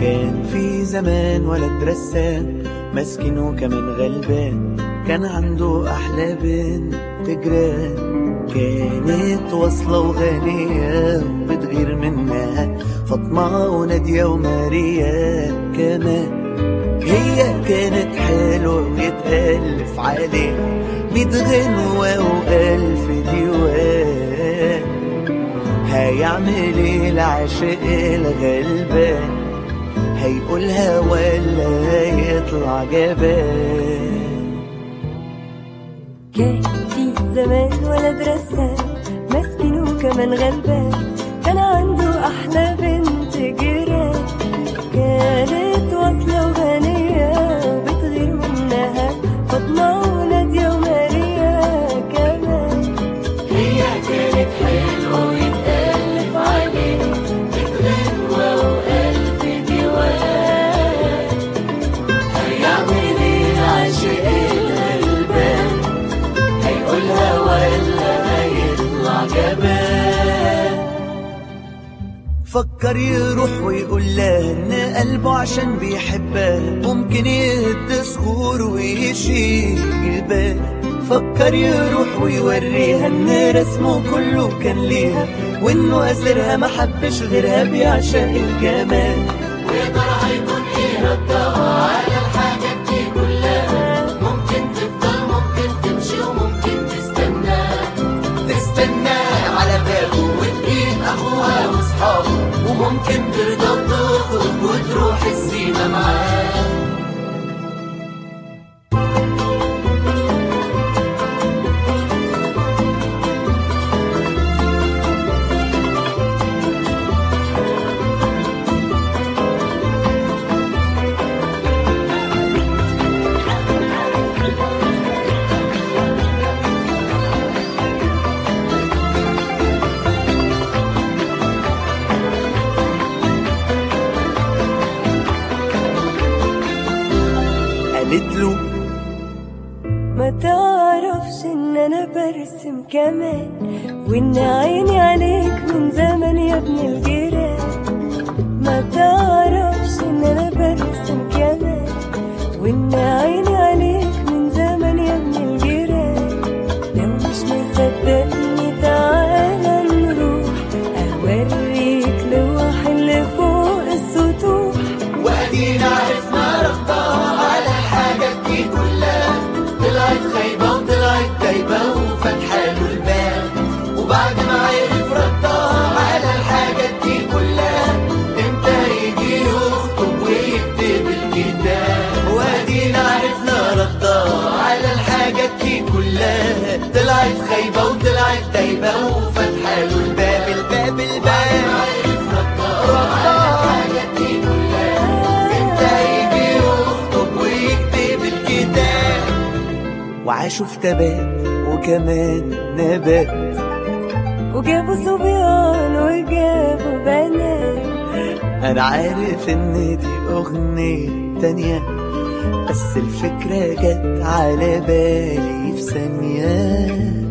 كان في زمان ولد رسام مسكين وكمان غلبان كان عنده أحلى بنت جيران كانت واصلة وغنية وبتغير منها فاطمة ونادية وماريا كمان هي كانت حلوة ويتألف عليها ميت غنوة وألف ديوان هيعمل ايه العاشق الغلبان هيقولها ولا هيطلع جبان كان في زمان ولد رسام مسكين وكمان غلبان كان عنده أحلى بنت جيران كانت واصلة وغنية وبتغير منها فاطمة ونادية وماريا كمان هي كانت حلوة ويتألف عليها بتغنوة وألف ديوان هيعمل ايه العاشق الغلبان هيقولها ولا هيطلع جبان فكر يروح ويقول لها ان قلبه عشان بيحبها ممكن يهد صخور ويشيل جبال فكر يروح ويوريها ان رسمه كله كان ليها وانه اسرها ما حبش غيرها بيعشق الجمال ويا ترى هيكون ايه ردها على الحاجات دي كلها ممكن تفضل ممكن تمشي وممكن تستنى تستناه على بابه وتجيب اخوها واصحابه وممكن ترضى تخرج وتروح السيما معاه قالت له ما تعرفش ان انا برسم كمان وان عيني عليك من زمن يا ابن الجيران ما تعرفش ان انا برسم كمان وان عيني عليك من زمن يا ابن الجيران لو مش مصدقني تعالى نروح اوريك لوح اللي فوق السطوح وادينا عرفنا ربطها على الحاجات دي كلها طلعت خايبة وطلعت دايبة وفتحة له الباب وبعد ما عرف ردها على الحاجات دي كلها امتى يجي يخطب ويكتب الكتاب وادينا عرفنا ردها على الحاجات دي كلها طلعت خايبة وطلعت دايبة وفتحة له الباب الباب الباب ردها امتى يجي يخطب ويكتب الكتاب وعاشوا في تبات وكمان نبات وجابوا صبيان وجابوا بنات انا عارف ان دي اغنية تانية بس الفكرة جت على بالي في ثانية